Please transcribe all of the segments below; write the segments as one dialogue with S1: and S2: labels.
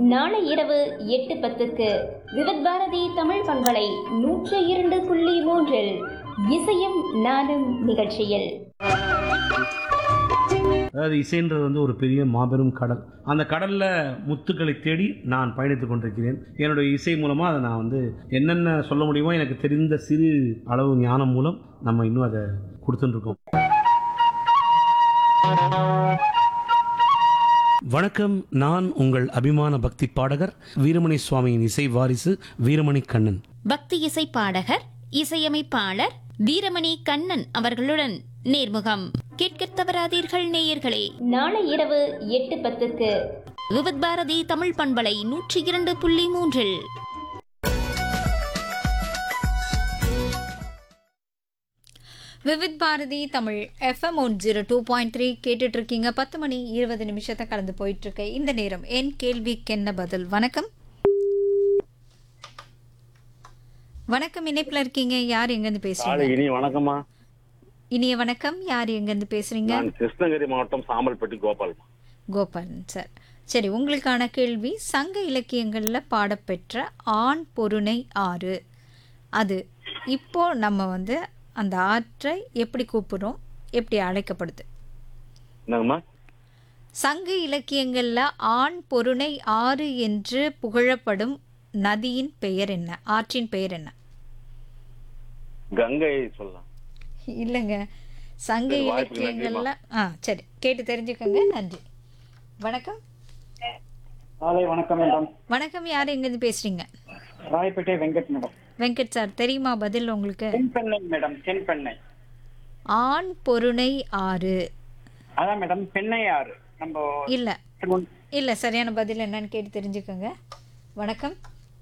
S1: நாளை இரவு எட்டு பத்துக்கு விவித் பாரதி தமிழ் பண்பலை நூற்று இரண்டு புள்ளி மூன்றில் இசையும் நானும் நிகழ்ச்சியில்
S2: அதாவது இசைன்றது வந்து ஒரு பெரிய மாபெரும் கடல் அந்த கடலில் முத்துக்களை தேடி நான் பயணித்து கொண்டிருக்கிறேன் என்னுடைய இசை மூலமாக அதை நான் வந்து என்னென்ன சொல்ல முடியுமோ எனக்கு தெரிந்த சிறு அளவு ஞானம் மூலம் நம்ம இன்னும் அதை கொடுத்துட்டுருக்கோம் வணக்கம் நான் உங்கள் அபிமான பக்தி பாடகர் வீரமணி சுவாமியின் இசை வாரிசு வீரமணி கண்ணன்
S1: பக்தி இசை பாடகர் இசையமைப்பாளர் வீரமணி கண்ணன் அவர்களுடன் நேர்முகம் கேட்கத் தவறாதீர்கள் நேயர்களே நாளை இரவு எட்டு பத்துக்கு விவித் பாரதி தமிழ் பண்பலை நூற்றி இரண்டு புள்ளி மூன்றில்
S3: Vividh Bharati Tamil FM one zero two point three கேட்டுட்டு இருக்கீங்க பத்து மணி இருபது நிமிஷத்தை கடந்து போயிட்டு இருக்கு இந்த நேரம் என் கேள்விக்கு என்ன பதில் வணக்கம் வணக்கம் இணைப்புல இருக்கீங்க யார் எங்கேருந்து
S4: காலை
S3: பேசுறீங்க
S4: இனி வணக்கம்மா
S3: இனிய வணக்கம் யார் எங்கேருந்து பேசுறீங்க
S4: நான் கிருஷ்ணகிரி மாவட்டம் சாம்பல்பட்டி கோபால்
S3: கோபாலன் சார் சரி உங்களுக்கான கேள்வி சங்க இலக்கியங்கள்ல பாடப்பெற்ற ஆண் பொருணை ஆறு அது இப்போ நம்ம வந்து அந்த ஆற்றை எப்படி கூப்பிடுறோம் எப்படி அழைக்கப்படுது
S4: என்னங்கம்மா
S3: சங்க இலக்கியங்கள்ல ஆண் பொருணை ஆறு என்று புகழப்படும் நதியின் பெயர் என்ன ஆற்றின் பெயர் என்ன
S4: கங்கை சொல்லலாம்
S3: இல்லைங்க சங்க
S4: சரி, வாய்ப்புக்கு
S3: இலக்கியங்கள்ல ஆ சரி கேட்டு தெரிஞ்சுக்கோங்க நன்றி வணக்கம்
S5: காலை வணக்கம் மேடம்
S3: வணக்கம் யார் எங்கேருந்து பேசுறீங்க
S5: ராயப்பேட்டை வெங்கட் மேடம்
S3: வெங்கட் சார் தெரியுமா பதில் உங்களுக்கு
S5: தென்பெண்ணை மேடம் தென்பெண்ணை
S3: ஆண் பொருணை ஆறு
S5: அதான் மேடம் பெண்ணை ஆறு நம்ம
S3: இல்ல
S5: திருவண்ண-
S3: இல்ல சரியான பதில் என்னன்னு கேட்டு தெரிஞ்சுக்கோங்க வணக்கம்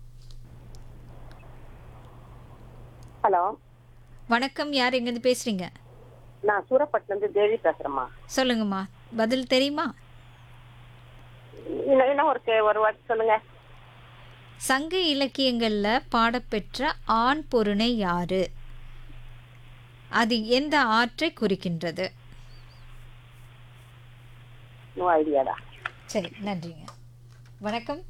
S6: ஹலோ
S3: வணக்கம் யார் எங்கேருந்து பேசுறீங்க
S6: நான் சூரப்பட்டிலேருந்து தேவி பேசுறேம்மா
S3: சொல்லுங்கம்மா பதில் தெரியுமா
S6: இன்னும் இன்னும் ஒரு கே- ஒரு வாட்டி சொல்லுங்க
S3: சங்க இலக்கியங்கள்ல பாடப்பெற்ற ஆண் பொருணை யாரு அது எந்த ஆற்றை குறிக்கின்றது
S6: நோ ஐடியாடா
S3: சரி நன்றிங்க வணக்கம்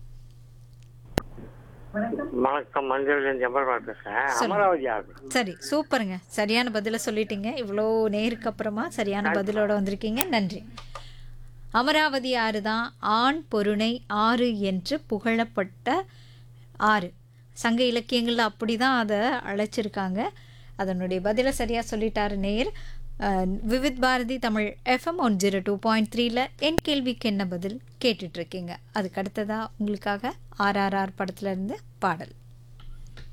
S4: வணக்கம் மஞ்சள் ஜம்பல்பாடு பேசுறேன்
S3: சொல்லுங்க.
S4: அமராவதி ஆறு
S3: சரி சூப்பருங்க சரியான பதிலை சொல்லிட்டீங்க இவ்வளோ நேருக்கு அப்புறமா சரியான பதிலோட வந்திருக்கீங்க நன்றி அமராவதி ஆறு தான் ஆண் பொருணை ஆறு என்று புகழப்பட்ட ஆறு சங்க இலக்கியங்களில் அப்படி தான் அதை அழைச்சிருக்காங்க அதனுடைய பதிலை சரியாக சொல்லிட்டாரு நேர் அஹ், Vividh Bharati Tamil FM one zero two point த்ரீல என் கேள்விக்கு என்ன பதில் கேட்டுட்ருக்கீங்க அதுக்கு அடுத்ததாக உங்களுக்காக ஆர்ஆர்ஆர் படத்துலேருந்து பாடல்